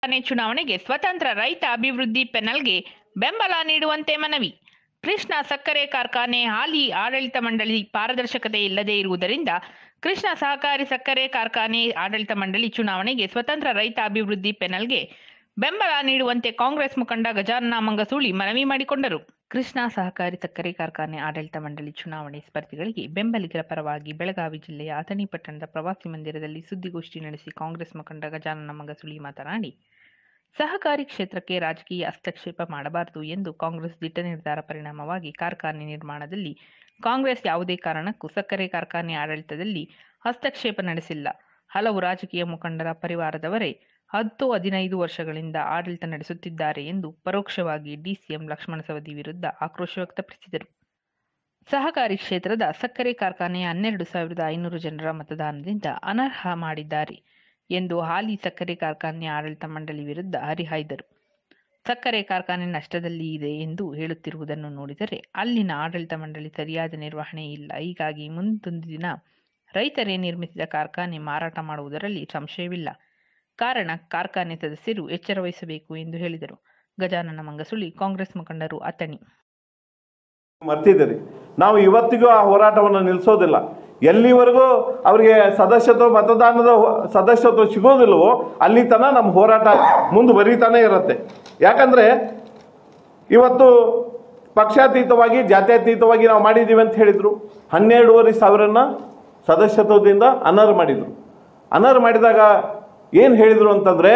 ಕಾರ್ಖಾನೆ ಚುನಾವಣೆಗೆ ಸ್ವತಂತ್ರ ರೈತ ಅಭಿವೃದ್ಧಿ ಪೆನಲ್ಗೆ ಬೆಂಬಲ ನೀಡುವಂತೆ ಮನವಿ ಕೃಷ್ಣ ಸಕ್ಕರೆ ಕಾರ್ಖಾನೆ ಹಾಲಿ ಆಡಳಿತ ಮಂಡಳಿ ಪಾರದರ್ಶಕತೆ ಇಲ್ಲದೆ ಇರುವುದರಿಂದ ಕೃಷ್ಣ ಸಹಕಾರಿ ಸಕ್ಕರೆ ಕಾರ್ಖಾನೆ ಆಡಳಿತ ಮಂಡಳಿ ಚುನಾವಣೆಗೆ ಸ್ವತಂತ್ರ ರೈತ ಅಭಿವೃದ್ಧಿ ಪೆನಲ್ಗೆ ಬೆಂಬಲ ನೀಡುವಂತೆ ಕಾಂಗ್ರೆಸ್ ಮುಖಂಡ ಗಜಾನನ ಮಂಗಸೂಳಿ ಮನವಿ ಮಾಡಿಕೊಂಡರು ಕೃಷ್ಣ ಸಹಕಾರಿ ಸಕ್ಕರೆ ಕಾರ್ಖಾನೆ ಆಡಳಿತ ಮಂಡಳಿ ಚುನಾವಣೆ ಸ್ಪರ್ಧಿಗಳಿಗೆ ಬೆಂಬಲಿಗರ ಪರವಾಗಿ ಬೆಳಗಾವಿ ಜಿಲ್ಲೆಯ ಅಥಣಿ ಪಟ್ಟಣದ ಪ್ರವಾಸಿ ಮಂದಿರದಲ್ಲಿ ಸುದ್ದಿಗೋಷ್ಠಿ ನಡೆಸಿ ಕಾಂಗ್ರೆಸ್ ಮುಖಂಡ ಗಜಾನನ ಮಂಗಸುಳಿ ಮಾತನಾಡಿ ಸಹಕಾರಿ ಕ್ಷೇತ್ರಕ್ಕೆ ರಾಜಕೀಯ ಹಸ್ತಕ್ಷೇಪ ಮಾಡಬಾರದು ಎಂದು ಕಾಂಗ್ರೆಸ್ ದಿಟ್ಟ ನಿರ್ಧಾರ ಪರಿಣಾಮವಾಗಿ ಕಾರ್ಖಾನೆ ನಿರ್ಮಾಣದಲ್ಲಿ ಕಾಂಗ್ರೆಸ್ ಯಾವುದೇ ಕಾರಣಕ್ಕೂ ಸಕ್ಕರೆ ಕಾರ್ಖಾನೆ ಆಡಳಿತದಲ್ಲಿ ಹಸ್ತಕ್ಷೇಪ ನಡೆಸಿಲ್ಲ ಹಲವು ರಾಜಕೀಯ ಮುಖಂಡರ ಪರಿವಾರದವರೇ ಹತ್ತು ಹದಿನೈದು ವರ್ಷಗಳಿಂದ ಆಡಳಿತ ನಡೆಸುತ್ತಿದ್ದಾರೆ ಎಂದು ಪರೋಕ್ಷವಾಗಿ ಡಿಸಿಎಂ ಲಕ್ಷ್ಮಣ ಸವದಿ ವಿರುದ್ಧ ಆಕ್ರೋಶ ವ್ಯಕ್ತಪಡಿಸಿದರು ಸಹಕಾರಿ ಕ್ಷೇತ್ರದ ಸಕ್ಕರೆ ಕಾರ್ಖಾನೆಯ ಹನ್ನೆರಡು ಸಾವಿರದ ಐನೂರು ಜನರ ಮತದಾನದಿಂದ ಅನರ್ಹ ಮಾಡಿದ್ದಾರೆ ಎಂದು ಹಾಲಿ ಸಕ್ಕರೆ ಕಾರ್ಖಾನೆ ಆಡಳಿತ ಮಂಡಳಿ ವಿರುದ್ಧ ಹರಿಹಾಯ್ದರು ಸಕ್ಕರೆ ಕಾರ್ಖಾನೆ ನಷ್ಟದಲ್ಲಿ ಇದೆ ಎಂದು ಹೇಳುತ್ತಿರುವುದನ್ನು ನೋಡಿದರೆ ಅಲ್ಲಿನ ಆಡಳಿತ ಮಂಡಳಿ ಸರಿಯಾದ ನಿರ್ವಹಣೆ ಇಲ್ಲ ಹೀಗಾಗಿ ಮುಂದೊಂದು ದಿನ ರೈತರೇ ನಿರ್ಮಿಸಿದ ಕಾರ್ಖಾನೆ ಮಾರಾಟ ಮಾಡುವುದರಲ್ಲಿ ಸಂಶಯವಿಲ್ಲ ಕಾರಣ ಕಾರ್ಖಾನೆ ಸದಸ್ಯರು ಎಚ್ಚರ ವಹಿಸಬೇಕು ಎಂದು ಹೇಳಿದರು ಗಜಾನನ ಮಂಗಸುಳಿ ಕಾಂಗ್ರೆಸ್ ಮುಖಂಡರು ಅಥಣಿ ಮರ್ತಿದ್ದೀರಿ ನಾವು ಇವತ್ತಿಗೂ ಆ ಹೋರಾಟವನ್ನು ನಿಲ್ಲಿಸೋದಿಲ್ಲ ಎಲ್ಲಿವರೆಗೂ ಅವರಿಗೆ ಸದಸ್ಯತ್ವ ಮತದಾನದ ಹೋ- ಸದಸ್ಯತ್ವ ಸಿಗೋದಿಲ್ವೋ ಅಲ್ಲಿ ತನಕ ನಮ್ಮ ಹೋರಾಟ ಮುಂದುವರಿತಾನೆ ಇರುತ್ತೆ ಯಾಕಂದರೆ ಇವತ್ತು ಪಕ್ಷಾತೀತವಾಗಿ ಜಾತ್ಯತೀತವಾಗಿ ನಾವು ಮಾಡಿದ್ದೀವಿ ಅಂತ ಹೇಳಿದರು ಹನ್ನೆರಡೂವರೆ ಸಾವಿರನ ಸದಸ್ಯತ್ವದಿಂದ ಅನರ್ಹ ಮಾಡಿದರು ಅನರ್ಹ ಮಾಡಿದಾಗ ಏನು ಹೇಳಿದರು ಅಂತಂದರೆ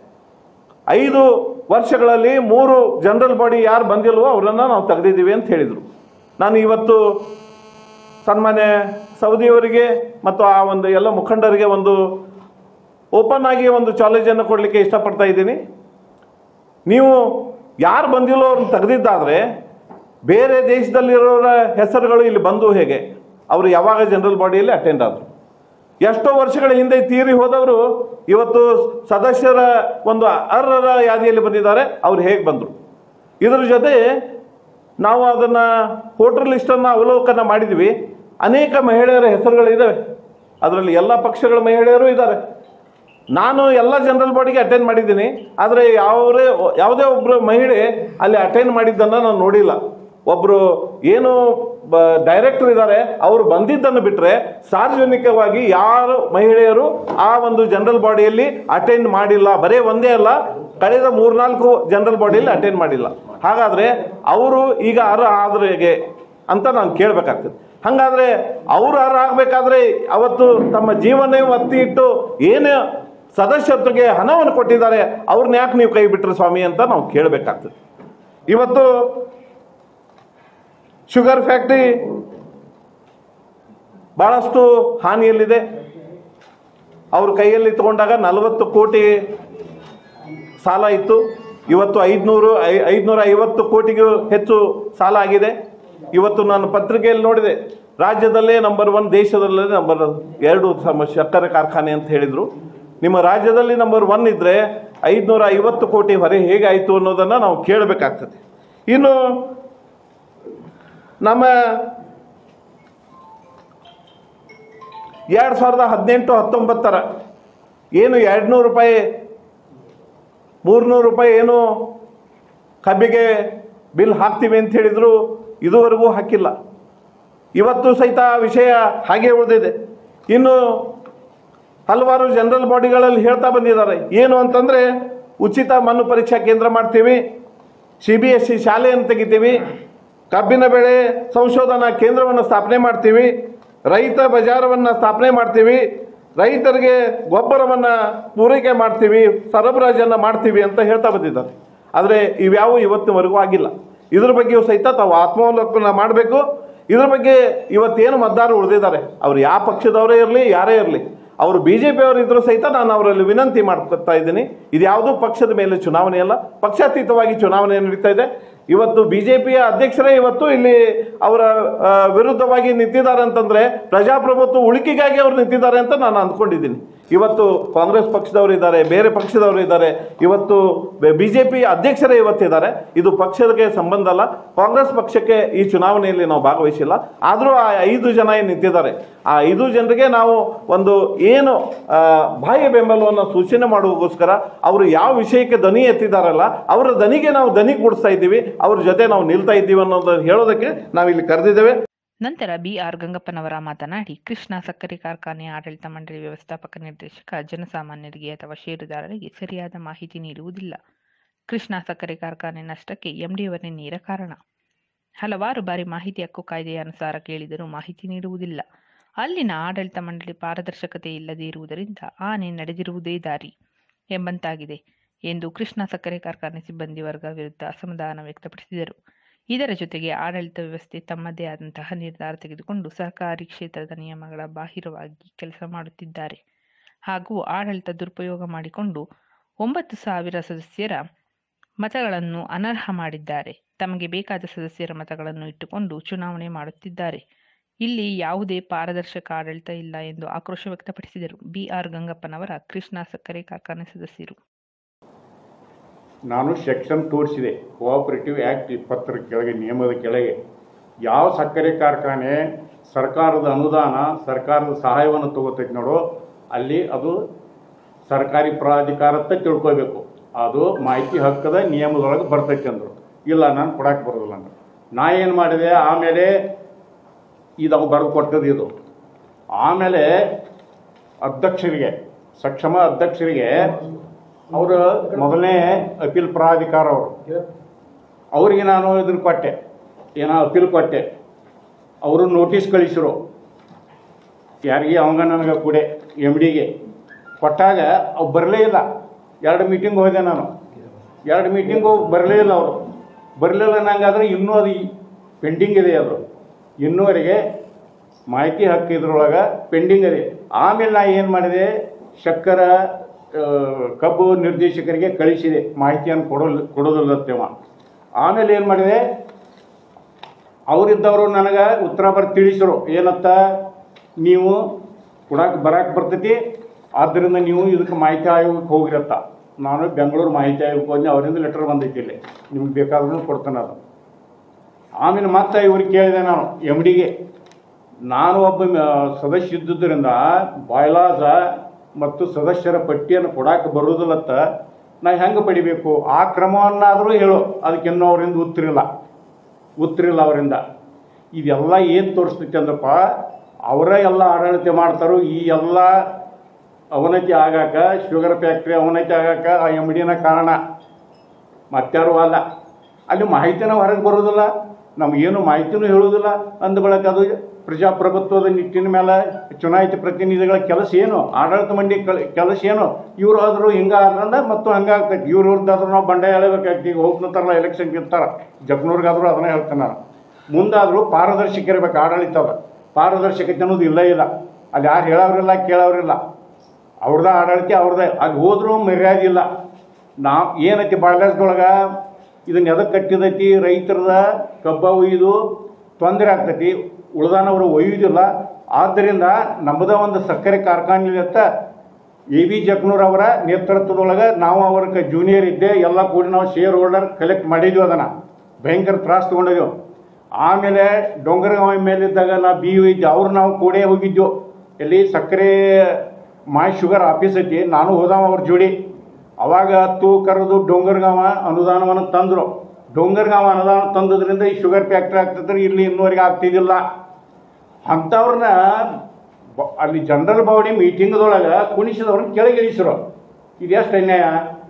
ಐದು ವರ್ಷಗಳಲ್ಲಿ ಮೂರು ಜನರಲ್ ಬಾಡಿ ಯಾರು ಬಂದಿಲ್ವೋ ಅವರನ್ನು ನಾವು ತೆಗೆದಿದ್ದೀವಿ ಅಂತ ಹೇಳಿದರು ನಾನು ಇವತ್ತು ಸನ್ಮಾನ್ಯ ಸೌದಿಯವರಿಗೆ ಮತ್ತು ಆ ಒಂದು ಎಲ್ಲ ಮುಖಂಡರಿಗೆ ಒಂದು ಓಪನ್ ಆಗಿ ಒಂದು ಚಾಲೆಂಜನ್ನು ಕೊಡಲಿಕ್ಕೆ ಇಷ್ಟಪಡ್ತಾ ಇದ್ದೀನಿ ನೀವು ಯಾರು ಬಂದಿಲ್ಲೋ ಅವ್ರನ್ನ ತೆಗೆದಿದ್ದಾದರೆ ಬೇರೆ ದೇಶದಲ್ಲಿರೋರ ಹೆಸರುಗಳು ಇಲ್ಲಿ ಬಂದು ಹೇಗೆ ಅವರು ಯಾವಾಗ ಜನರಲ್ ಬಾಡಿಯಲ್ಲಿ ಅಟೆಂಡ್ ಆದರು ಎಷ್ಟೋ ವರ್ಷಗಳ ಹಿಂದೆ ತೀರಿ ಹೋದವರು ಇವತ್ತು ಸದಸ್ಯರ ಒಂದು ಅರ್ಹರ ಯಾದಿಯಲ್ಲಿ ಬಂದಿದ್ದಾರೆ ಅವ್ರು ಹೇಗೆ ಬಂದರು ಇದ್ರ ಜೊತೆ ನಾವು ಅದನ್ನು ವೋಟರ್ ಲಿಸ್ಟನ್ನು ಅವಲೋಕನ ಮಾಡಿದ್ವಿ ಅನೇಕ ಮಹಿಳೆಯರ ಹೆಸರುಗಳಿದ್ದಾವೆ ಅದರಲ್ಲಿ ಎಲ್ಲ ಪಕ್ಷಗಳ ಮಹಿಳೆಯರು ಇದ್ದಾರೆ ನಾನು ಎಲ್ಲ ಜನರಲ್ ಬಾಡಿಗೆ ಅಟೆಂಡ್ ಮಾಡಿದ್ದೀನಿ ಆದರೆ ಯಾವುದೇ ಯಾವುದೇ ಒಬ್ಬರು ಮಹಿಳೆ ಅಲ್ಲಿ ಅಟೆಂಡ್ ಮಾಡಿದ್ದನ್ನು ನಾನು ನೋಡಿಲ್ಲ ಒಬ್ಬರು ಏನು ಬ ಡೈರೆಕ್ಟರ್ ಇದ್ದಾರೆ ಅವರು ಬಂದಿದ್ದನ್ನು ಬಿಟ್ಟರೆ ಸಾರ್ವಜನಿಕವಾಗಿ ಯಾರು ಮಹಿಳೆಯರು ಆ ಒಂದು ಜನರಲ್ ಬಾಡಿಯಲ್ಲಿ ಅಟೆಂಡ್ ಮಾಡಿಲ್ಲ ಬರೀ ಒಂದೇ ಅಲ್ಲ ಕಳೆದ ಮೂರ್ನಾಲ್ಕು ಜನರಲ್ ಬಾಡಿಯಲ್ಲಿ ಅಟೆಂಡ್ ಮಾಡಿಲ್ಲ ಹಾಗಾದರೆ ಅವರು ಈಗ ಅರ್ಹ ಆದ್ರೆ ಹೇಗೆ ಅಂತ ನಾನು ಕೇಳಬೇಕಾಗ್ತದೆ ಹಾಗಾದರೆ ಅವರು ಅರ್ಹ ಆಗಬೇಕಾದ್ರೆ ಅವತ್ತು ತಮ್ಮ ಜೀವನ ಒತ್ತಿ ಇಟ್ಟು ಏನು ಸದಸ್ಯತ್ವಕ್ಕೆ ಹಣವನ್ನು ಕೊಟ್ಟಿದ್ದಾರೆ ಅವ್ರನ್ನ ಯಾಕೆ ನೀವು ಕೈ ಬಿಟ್ರಿ ಸ್ವಾಮಿ ಅಂತ ನಾವು ಕೇಳಬೇಕಾಗ್ತದೆ ಇವತ್ತು ಶುಗರ್ ಫ್ಯಾಕ್ಟ್ರಿ ಭಾಳಷ್ಟು ಹಾನಿಯಲ್ಲಿದೆ ಅವ್ರ ಕೈಯಲ್ಲಿ ತಗೊಂಡಾಗ ನಲವತ್ತು ಕೋಟಿ ಸಾಲ ಇತ್ತು ಇವತ್ತು ಐದುನೂರು ಐ ಐದುನೂರ ಐವತ್ತು ಕೋಟಿಗೂ ಹೆಚ್ಚು ಸಾಲ ಆಗಿದೆ ಇವತ್ತು ನಾನು ಪತ್ರಿಕೆಯಲ್ಲಿ ನೋಡಿದೆ ರಾಜ್ಯದಲ್ಲೇ ನಂಬರ್ ಒನ್ ದೇಶದಲ್ಲೇ ನಂಬರ್ ಎರಡು ಸಮ ಸಕ್ಕರೆ ಕಾರ್ಖಾನೆ ಅಂತ ಹೇಳಿದರು ನಿಮ್ಮ ರಾಜ್ಯದಲ್ಲಿ ನಂಬರ್ ಒನ್ ಇದ್ದರೆ ಐದುನೂರ ಐವತ್ತು ಕೋಟಿ ಹೊರೆ ಹೇಗಾಯಿತು ಅನ್ನೋದನ್ನು ನಾವು ಕೇಳಬೇಕಾಗ್ತದೆ ಇನ್ನು ನಮ್ಮ ಎರಡು ಸಾವಿರದ ಹದಿನೆಂಟು ಹತ್ತೊಂಬತ್ತರ ಏನು ಎರಡು ನೂರು ರೂಪಾಯಿ ಮೂರ್ನೂರು ರೂಪಾಯಿ ಏನು ಕಬ್ಬಿಗೆ ಬಿಲ್ ಹಾಕ್ತೀವಿ ಅಂತ ಹೇಳಿದ್ರು ಇದುವರೆಗೂ ಹಾಕಿಲ್ಲ ಇವತ್ತು ಸಹಿತ ಆ ವಿಷಯ ಹಾಗೆ ಉಳಿದಿದೆ ಇನ್ನು ಹಲವಾರು ಜನರಲ್ ಬಾಡಿಗಳಲ್ಲಿ ಹೇಳ್ತಾ ಬಂದಿದ್ದಾರೆ ಏನು ಅಂತಂದರೆ ಉಚಿತ ಮಣ್ಣು ಪರೀಕ್ಷಾ ಕೇಂದ್ರ ಮಾಡ್ತೀವಿ ಸಿ ಬಿ ಎಸ್ ಸಿ ಶಾಲೆಯನ್ನು ತೆಗಿತೀವಿ ಕಬ್ಬಿನ ಬೆಳೆ ಸಂಶೋಧನಾ ಕೇಂದ್ರವನ್ನು ಸ್ಥಾಪನೆ ಮಾಡ್ತೀವಿ ರೈತ ಬಜಾರವನ್ನು ಸ್ಥಾಪನೆ ಮಾಡ್ತೀವಿ ರೈತರಿಗೆ ಗೊಬ್ಬರವನ್ನು ಪೂರೈಕೆ ಮಾಡ್ತೀವಿ ಸರಬರಾಜನ್ನು ಮಾಡ್ತೀವಿ ಅಂತ ಹೇಳ್ತಾ ಬಂದಿದ್ದಾರೆ ಆದರೆ ಇವ್ಯಾವು ಇವತ್ತಿನವರೆಗೂ ಆಗಿಲ್ಲ ಇದ್ರ ಬಗ್ಗೆಯೂ ಸಹಿತ ತಾವು ಆತ್ಮಾವಲೋಕನ ಮಾಡಬೇಕು ಇದ್ರ ಬಗ್ಗೆ ಇವತ್ತೇನು ಮತದಾರರು ಉಳಿದಿದ್ದಾರೆ ಅವ್ರು ಯಾವ ಪಕ್ಷದವರೇ ಇರಲಿ ಯಾರೇ ಇರಲಿ ಅವರು ಬಿ ಜೆ ಪಿಯವರು ಇದ್ರೂ ಸಹಿತ ನಾನು ಅವರಲ್ಲಿ ವಿನಂತಿ ಮಾಡ್ಕೊತಾ ಇದ್ದೀನಿ ಇದು ಯಾವುದೂ ಪಕ್ಷದ ಮೇಲೆ ಚುನಾವಣೆ ಅಲ್ಲ ಪಕ್ಷಾತೀತವಾಗಿ ಚುನಾವಣೆ ನಡೀತಾ ಇದೆ ಇವತ್ತು ಬಿಜೆಪಿಯ ಅಧ್ಯಕ್ಷರೇ ಇವತ್ತು ಇಲ್ಲಿ ಅವರ ಆ, ವಿರುದ್ಧವಾಗಿ ನಿಂತಿದ್ದಾರೆ ಅಂತಂದ್ರೆ ಪ್ರಜಾಪ್ರಭುತ್ವ ಉಳಿಕೆಗಾಗಿ ಅವ್ರು ನಿಂತಿದ್ದಾರೆ ಅಂತ ನಾನು ಅಂದ್ಕೊಂಡಿದ್ದೀನಿ ಇವತ್ತು ಕಾಂಗ್ರೆಸ್ ಪಕ್ಷದವರು ಇದ್ದಾರೆ ಬೇರೆ ಪಕ್ಷದವರು ಇದ್ದಾರೆ ಇವತ್ತು ಬಿಜೆಪಿ ಅಧ್ಯಕ್ಷರೇ ಇವತ್ತಿದ್ದಾರೆ ಇದು ಪಕ್ಷಕ್ಕೆ ಸಂಬಂಧ ಅಲ್ಲ ಕಾಂಗ್ರೆಸ್ ಪಕ್ಷಕ್ಕೆ ಈ ಚುನಾವಣೆಯಲ್ಲಿ ನಾವು ಭಾಗವಹಿಸಿಲ್ಲ ಆದರೂ ಆ ಐದು ಜನ ಏನ್ ನಿಂತಿದ್ದಾರೆ ಆ ಐದು ಜನರಿಗೆ ನಾವು ಒಂದು ಏನು ಆ, ಬಾಹ್ಯ ಬೆಂಬಲವನ್ನು ಸೂಚನೆ ಮಾಡುವಗೋಸ್ಕರ ಅವರು ಯಾವ ವಿಷಯಕ್ಕೆ ದನಿ ಎತ್ತಿದಾರಲ್ಲ ಅವರ ದನಿಗೆ ನಾವು ದನಿ ಕೂಡಿಸ್ತಾ ಇದ್ದೀವಿ ಅವ್ರ ಜೊತೆ ನಾವು ನಿಲ್ತಾ ಇದ್ದೀವಿ ಅನ್ನೋದನ್ನ ಹೇಳೋದಕ್ಕೆ ನಾವಿಲ್ಲಿ ಕರೆದಿದ್ದೇವೆ ನಂತರ ಬಿ ಆರ್ ಗಂಗಪ್ಪನವರ ಮಾತನಾಡಿ ಕೃಷ್ಣ ಸಕ್ಕರೆ ಕಾರ್ಖಾನೆ ಆಡಳಿತ ಮಂಡಳಿ ವ್ಯವಸ್ಥಾಪಕ ನಿರ್ದೇಶಕ ಜನಸಾಮಾನ್ಯರಿಗೆ ಅಥವಾ ಷೇರುದಾರರಿಗೆ ಸರಿಯಾದ ಮಾಹಿತಿ ನೀಡುವುದಿಲ್ಲ ಕೃಷ್ಣ ಸಕ್ಕರೆ ಕಾರ್ಖಾನೆ ನಷ್ಟಕ್ಕೆ ಎಂಡಿಯವರೇ ನೇರ ಕಾರಣ ಹಲವಾರು ಬಾರಿ ಮಾಹಿತಿ ಹಕ್ಕು ಕಾಯ್ದೆಯ ಅನುಸಾರ ಕೇಳಿದರೂ ಮಾಹಿತಿ ನೀಡುವುದಿಲ್ಲ ಅಲ್ಲಿನ ಆಡಳಿತ ಮಂಡಳಿ ಪಾರದರ್ಶಕತೆ ಇಲ್ಲದೇ ಇರುವುದರಿಂದ ಆನೆ ನಡೆದಿರುವುದೇ ದಾರಿ ಎಂಬಂತಾಗಿದೆ ಎಂದು ಕೃಷ್ಣ ಸಕ್ಕರೆ ಕಾರ್ಖಾನೆ ಸಿಬ್ಬಂದಿ ವರ್ಗ ವಿರುದ್ಧ ಅಸಮಾಧಾನ ವ್ಯಕ್ತಪಡಿಸಿದರು ಇದರ ಜೊತೆಗೆ ಆಡಳಿತ ವ್ಯವಸ್ಥೆ ತಮ್ಮದೇ ಆದಂತಹ ನಿರ್ಧಾರ ತೆಗೆದುಕೊಂಡು ಸರ್ಕಾರಿ ಕ್ಷೇತ್ರದ ನಿಯಮಗಳ ಬಾಹಿರವಾಗಿ ಕೆಲಸ ಮಾಡುತ್ತಿದ್ದಾರೆ ಹಾಗೂ ಆಡಳಿತ ದುರುಪಯೋಗ ಮಾಡಿಕೊಂಡು ಒಂಬತ್ತು ಸಾವಿರ ಸದಸ್ಯರ ಮತಗಳನ್ನು ಅನರ್ಹ ಮಾಡಿದ್ದಾರೆ ತಮಗೆ ಬೇಕಾದ ಸದಸ್ಯರ ಮತಗಳನ್ನು ಇಟ್ಟುಕೊಂಡು ಚುನಾವಣೆ ಮಾಡುತ್ತಿದ್ದಾರೆ ಇಲ್ಲಿ ಯಾವುದೇ ಪಾರದರ್ಶಕ ಆಡಳಿತ ಇಲ್ಲ ಎಂದು ಆಕ್ರೋಶ ವ್ಯಕ್ತಪಡಿಸಿದರು ಬಿಆರ್ ಗಂಗಪ್ಪನವರ ಕೃಷ್ಣ ಸಕ್ಕರೆ ಕಾರ್ಖಾನೆ ಸದಸ್ಯರು ನಾನು ಸೆಕ್ಷನ್ ತೋರಿಸಿದೆ ಕೋಆಪರೇಟಿವ್ ಆ್ಯಕ್ಟ್ ಇಪ್ಪತ್ತರ ಕೆಳಗೆ ನಿಯಮದ ಕೆಳಗೆ ಯಾವ ಸಕ್ಕರೆ ಕಾರ್ಖಾನೆ ಸರ್ಕಾರದ ಅನುದಾನ ಸರ್ಕಾರದ ಸಹಾಯವನ್ನು ತಗೋತೈತೆ ನೋಡು ಅಲ್ಲಿ ಅದು ಸರ್ಕಾರಿ ಪ್ರಾಧಿಕಾರತ್ತ ತಿಳ್ಕೊಬೇಕು ಅದು ಮಾಹಿತಿ ಹಕ್ಕದ ನಿಯಮದೊಳಗೆ ಬರ್ತೈತೆ ಅಂದರು ಇಲ್ಲ ನಾನು ಕೊಡಕ್ಕೆ ಬರೋದಿಲ್ಲ ಅಂದ್ರೆ ನಾ ಏನು ಮಾಡಿದೆ ಆಮೇಲೆ ಇದು ಅವು ಬರೆದು ಕೊಟ್ಟದ್ದು ಇದು ಆಮೇಲೆ ಅಧ್ಯಕ್ಷರಿಗೆ ಸಕ್ಷಮ ಅಧ್ಯಕ್ಷರಿಗೆ ಅವರು ಮೊದಲನೇ ಅಪೀಲ್ ಪ್ರಾಧಿಕಾರ ಅವರು ಅವರಿಗೆ ನಾನು ಇದನ್ನು ಕೊಟ್ಟೆ ಏನೋ ಅಪೀಲ್ ಕೊಟ್ಟೆ ಅವರು ನೋಟಿಸ್ ಕಳಿಸಿರು ಯಾರಿಗೆ ಅವಂಗ ನನಗೆ ಕೂಡೆ ಎಮ್ ಡಿಗೆ ಕೊಟ್ಟಾಗ ಅವು ಬರಲೇ ಇಲ್ಲ ಎರಡು ಮೀಟಿಂಗ್ ಹೋದೆ ನಾನು ಎರಡು ಮೀಟಿಂಗು ಬರಲೇ ಇಲ್ಲ ಅವರು ಬರಲಿಲ್ಲ ನಂಗಾದ್ರೆ ಇನ್ನೂ ಅದು ಪೆಂಡಿಂಗ್ ಇದೆ ಅದು ಇನ್ನೂವರೆಗೆ ಮಾಹಿತಿ ಹಕ್ಕು ಇದ್ರೊಳಗೆ ಪೆಂಡಿಂಗ್ ಇದೆ ಆಮೇಲೆ ನಾ ಏನು ಮಾಡಿದೆ ಶಕ್ಕರ ಆ, ಕಬ್ಬು ನಿರ್ದೇಶಕರಿಗೆ ಕಳಿಸಿದೆ ಮಾಹಿತಿಯನ್ನು ಕೊಡೋಲ್ಲ ಕೊಡೋದಿಲ್ಲತ್ತೇವ ಆಮೇಲೆ ಏನು ಮಾಡಿದೆ ಅವರಿದ್ದವರು ನನಗೆ ಉತ್ತರ ಬರ್ ತಿಳಿಸರು ಏನತ್ತ ನೀವು ಕೊಡಕ್ಕೆ ಬರಕ್ಕೆ ಬರ್ತೈತಿ ಆದ್ದರಿಂದ ನೀವು ಇದಕ್ಕೆ ಮಾಹಿತಿ ಆಯೋಗಕ್ಕೆ ಹೋಗಿರತ್ತ ನಾನು ಬೆಂಗಳೂರು ಮಾಹಿತಿ ಆಯೋಗಕ್ಕೆ ಹೋಗಿ ಅವರಿಂದ ಲೆಟರ್ ಬಂದೈತಿ ಇಲ್ಲಿ ನಿಮ್ಗೆ ಬೇಕಾದ್ರೂ ಕೊಡ್ತಾನೆ ಅದು ಆಮೇಲೆ ಮತ್ತೆ ಇವ್ರಿಗೆ ಕೇಳಿದೆ ನಾನು ಎಮ್ ಡಿಗೆ ನಾನು ಒಬ್ಬ ಮ- ಸದಸ್ಯ ಇದ್ದುದರಿಂದ ಬಾಯ್ಲಾಸ ಮತ್ತು ಸದಸ್ಯರ ಪಟ್ಟಿಯನ್ನು ಕೊಡಕ್ಕೆ ಬರುವುದಿಲ್ಲತ್ತ ನಾ ಹೆಂಗೆ ಪಡಿಬೇಕು ಆ ಕ್ರಮವನ್ನಾದರೂ ಹೇಳು ಅದಕ್ಕಿನ್ನೂ ಅವರಿಂದ ಉತ್ತರಿಲ್ಲ ಉತ್ತರಿಲ್ಲ ಅವರಿಂದ ಇದೆಲ್ಲ ಏನು ತೋರಿಸ್ತೈತೆ ಅಂದ್ರಪ್ಪ ಅವರೇ ಎಲ್ಲ ಆಡಳಿತ ಮಾಡ್ತಾರೋ ಈ ಎಲ್ಲ ಅವನತಿ ಆಗಾಕ ಶುಗರ್ ಫ್ಯಾಕ್ಟ್ರಿ ಅವನತಿ ಆಗಾಕ ಆ ಎಮ್ ಡಿನ ಕಾರಣ ಮತ್ತಾರು ಅಲ್ಲ ಅಲ್ಲಿ ಮಾಹಿತಿನ ಹೊರಗೆ ಬರೋದಿಲ್ಲ ನಮಗೇನು ಮಾಹಿತಿನೂ ಹೇಳೋದಿಲ್ಲ ಅಂದ ಬಳಕ ಅದು ಪ್ರಜಾಪ್ರಭುತ್ವದ ನಿಟ್ಟಿನ ಮೇಲೆ ಚುನಾಯಿತ ಪ್ರತಿನಿಧಿಗಳ ಕೆಲಸ ಏನು ಆಡಳಿತ ಮಂಡಿ ಕಲ್- ಕೆಲಸ ಏನು ಇವ್ರು ಆದರೂ ಹಿಂಗೆ ಆದ್ರಂದ ಮತ್ತು ಹಂಗಾಗ್ತೈತಿ ಇವ್ರ ವಿರುದ್ಧಾದ್ರೂ ನಾವು ಬಂಡೆ ಎಳಬೇಕಾಗ್ತಿ ಈಗ ಹೋಗ್ತಾರಲ್ಲ ಎಲೆಕ್ಷನ್ ಗೆಲ್ತಾರ ಜಪ್ನೂರ್ಗಾದ್ರೂ ಅದನ್ನೇ ಹೇಳ್ತೇನೆ ನಾನು ಮುಂದಾದರೂ ಪಾರದರ್ಶಕ ಇರ್ಬೇಕು ಆಡಳಿತ ಅದ ಪಾರದರ್ಶಕತೆ ಅನ್ನೋದು ಇಲ್ಲೇ ಇಲ್ಲ ಅಲ್ಲಿ ಯಾರು ಹೇಳೋರಿಲ್ಲ ಕೇಳೋರಿಲ್ಲ ಅವ್ರದ ಆಡಳಿತ ಅವ್ರದ್ದೇ ಅಲ್ಲಿ ಹೋದ್ರೂ ಮರ್ಯಾದೆ ಇಲ್ಲ ನಾ ಏನೈತಿ ಬಾಯ್ಲಾಸ್ದೊಳಗೆ ಇದನ್ನ ಎದಕ್ಕೆ ಕಟ್ಟಿದೈತಿ ರೈತರದ ಕಬ್ಬ ಒಯ್ದು ತೊಂದರೆ ಆಗ್ತೈತಿ ಉಳ್ದಾನವರು ಒಯ್ಯುವುದಿಲ್ಲ ಆದ್ದರಿಂದ ನಮ್ಮದ ಒಂದು ಸಕ್ಕರೆ ಕಾರ್ಖಾನೆ ಅಂತ ಎ ಬಿ ಜಕ್ನೂರ್ ಅವರ ನೇತೃತ್ವದೊಳಗೆ ನಾವು ಅವ್ರ ಜೂನಿಯರ್ ಇದ್ದೆ ಎಲ್ಲ ಕೂಡಿ ನಾವು ಶೇರ್ ಹೋಲ್ಡರ್ ಕಲೆಕ್ಟ್ ಮಾಡಿದ್ವಿ ಅದನ್ನು ಭಯಂಕರ ತ್ರಾಸ ತೊಗೊಂಡಿದ್ದೆವು ಆಮೇಲೆ ಡೊಂಗರಗಾಂವ ಮೇಲಿದ್ದಾಗ ನಾವು ಬಿ ಯು ಇದ್ದೆ ಅವ್ರು ನಾವು ಕೂಡೇ ಹೋಗಿದ್ದೆವು ಎಲ್ಲಿ ಸಕ್ಕರೆ ಮಾಯ್ ಶುಗರ್ ಆಫೀಸ್ ಐತಿ ನಾನು ಹೋದಾವ ಅವ್ರ ಜೋಡಿ ಅವಾಗ ಹತ್ತು ಕರೆದು ಡೊಂಗರ್ಗಾಂವ ಅನುದಾನವನ್ನು ತಂದರು ಡೊಂಗರ್ಗಾಂವ ಅನುದಾನ ತಂದದ್ರಿಂದ ಈ ಶುಗರ್ ಫ್ಯಾಕ್ಟ್ರಿ ಆಗ್ತದ್ರೆ ಇಲ್ಲಿ ಇನ್ನೂವರೆಗೆ ಆಗ್ತಿದ್ದಿಲ್ಲ ಅಂಥವ್ರನ್ನ ಬ- ಅಲ್ಲಿ ಜನರಲ್ ಬಾಡಿ ಮೀಟಿಂಗ್ದೊಳಗೆ ಕುಣಿಸಿದವ್ರನ್ನ ಕೆಳಗೆ ಇಳಿಸಿರು ಇದು ಎಷ್ಟು ಅನ್ಯಾಯ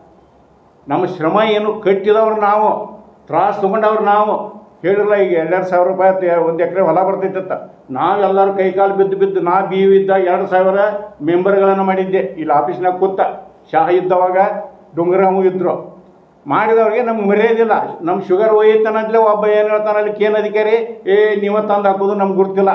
ನಮ್ಮ ಶ್ರಮ ಏನು ಕಟ್ಟಿದವ್ರು ನಾವು ತ್ರಾಸ ತೊಗೊಂಡವ್ರು ನಾವು ಹೇಳಿರಲ್ಲ ಈಗ ಎರಡೆರಡು ಸಾವಿರ ರೂಪಾಯಿ ಅಂತ ಒಂದು ಎಕರೆ ಹೊಲ ಬರ್ತೈತಂತ ನಾವೆಲ್ಲರೂ ಕೈಕಾಲು ಬಿದ್ದು ಬಿದ್ದು ನಾ ಬಿ ಯು ಇದ್ದ ಎರಡು ಸಾವಿರ ಮೆಂಬರ್ಗಳನ್ನು ಮಾಡಿದ್ದೆ ಇಲ್ಲಿ ಆಫೀಸ್ನಾಗ ಕೂತ ಶಾಹ ಇದ್ದವಾಗ ಡೊಂಗರಾಮು ಇದ್ದರು ಮಾಡಿದವ್ರಿಗೆ ನಮ್ಗೆ ಮರ್ಯಾದಿಲ್ಲ ನಮ್ಮ ಶುಗರ್ ಒಯ್ಯತನಂತಲೇ ಒಬ್ಬ ಏನು ಹೇಳ್ತಾನೆ ಅಲ್ಲಿ ಕೇನ್ ಅಧಿಕಾರಿ ಏ ನೀವ ತಂದು ಹಾಕೋದು ನಮ್ಗೆ ಗುರ್ತಿಲ್ಲ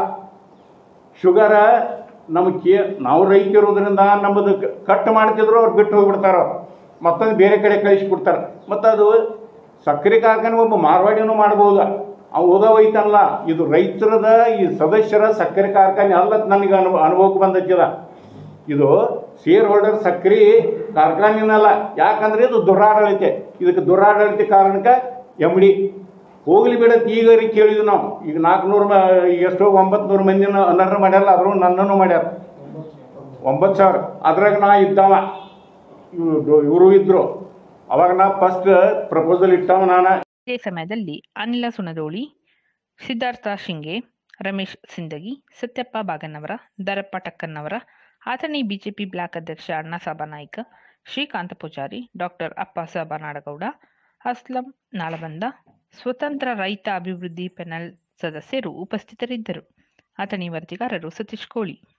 ಶುಗರ ನಮಗೆ ಕೇ ನಾವು ರೈತ ಇರೋದ್ರಿಂದ ನಮ್ಮದು ಕ- ಕಟ್ ಮಾಡ್ತಿದ್ರು ಅವ್ರು ಬಿಟ್ಟು ಹೋಗ್ಬಿಡ್ತಾರೆ ಅವ್ರು ಮತ್ತೊಂದು ಬೇರೆ ಕಡೆ ಕಳಿಸ್ಬಿಡ್ತಾರೆ ಮತ್ತು ಅದು ಸಕ್ಕರೆ ಕಾರ್ಖಾನೆ ಒಬ್ಬ ಮಾರ್ವಾಡಿನೂ ಮಾಡ್ಬೋದು ಅವು ಓದೋವೈತಲ್ಲ ಇದು ರೈತರದ ಈ ಸದಸ್ಯರ ಸಕ್ಕರೆ ಕಾರ್ಖಾನೆ ಅಲ್ಲ ನನಗೆ ಅನುಭವ ಅನುಭವಕ್ಕೆ ಬಂದೈತಿದ ಇದು ಶೇರ್ ಹೋಲ್ಡರ್ ಸಕ್ರಿ ಕಾರ್ಖಾನೆನಲ್ಲ ಯಾಕಂದ್ರೆ ಇದು ದುರಾಡಳಿತ ಇದಕ್ಕೆ ದುರಾಡಳಿತ ಕಾರಣಕ್ಕೆ ಎಮ್ ಡಿ ಹೋಗ್ಲಿ ಬಿಡತ್ ಈಗ ರೀ ಕೇಳಿದ್ವಿ ನಾವು ಈಗ ನಾಲ್ಕುನೂರು ಈಗ ಎಷ್ಟೋ ಒಂಬತ್ತು ನೂರು ಮಂದಿನ ಅನರ್ಹ ಮಾಡ್ಯಾರ ಅದ್ರ ನನ್ನನ್ನು ಮಾಡ್ಯಾರ ಒಂಬತ್ತು ಸಾವಿರ ಅದ್ರಾಗ ನಾ ಇದ್ದವ ಇವರು ಇದ್ರು ಅವಾಗ ನಾ ಫಸ್ಟ್ ಪ್ರಪೋಸಲ್ ಇಟ್ಟವ ನಾನು ಇದೇ ಸಮಯದಲ್ಲಿ ಅನಿಲ ಸುನದೋಳಿ ಸಿದ್ಧಾರ್ಥ ಶಿಂಗೆ ರಮೇಶ್ ಸಿಂದಗಿ ಸತ್ಯಪ್ಪ ಬಾಗನ್ನವರ ದರಪ್ಪ ಟಕ್ಕನ್ನವರ ಅಥಣಿ ಬಿಜೆಪಿ ಬ್ಲಾಕ್ ಅಧ್ಯಕ್ಷ ಅಣ್ಣಾಸಾಬ ನಾಯ್ಕ ಶ್ರೀಕಾಂತ ಪೂಜಾರಿ ಡಾಕ್ಟರ್ ಅಪ್ಪಾಸಾಬ ನಾಡಗೌಡ ಅಸ್ಲಂ ನಾಳಬಂದ ಸ್ವತಂತ್ರ ರೈತ ಅಭಿವೃದ್ಧಿ ಪೆನಲ್ ಸದಸ್ಯರು ಉಪಸ್ಥಿತರಿದ್ದರು ಅಥಣಿ ವರದಿಗಾರರು ಸತೀಶ್ ಕೋಳಿ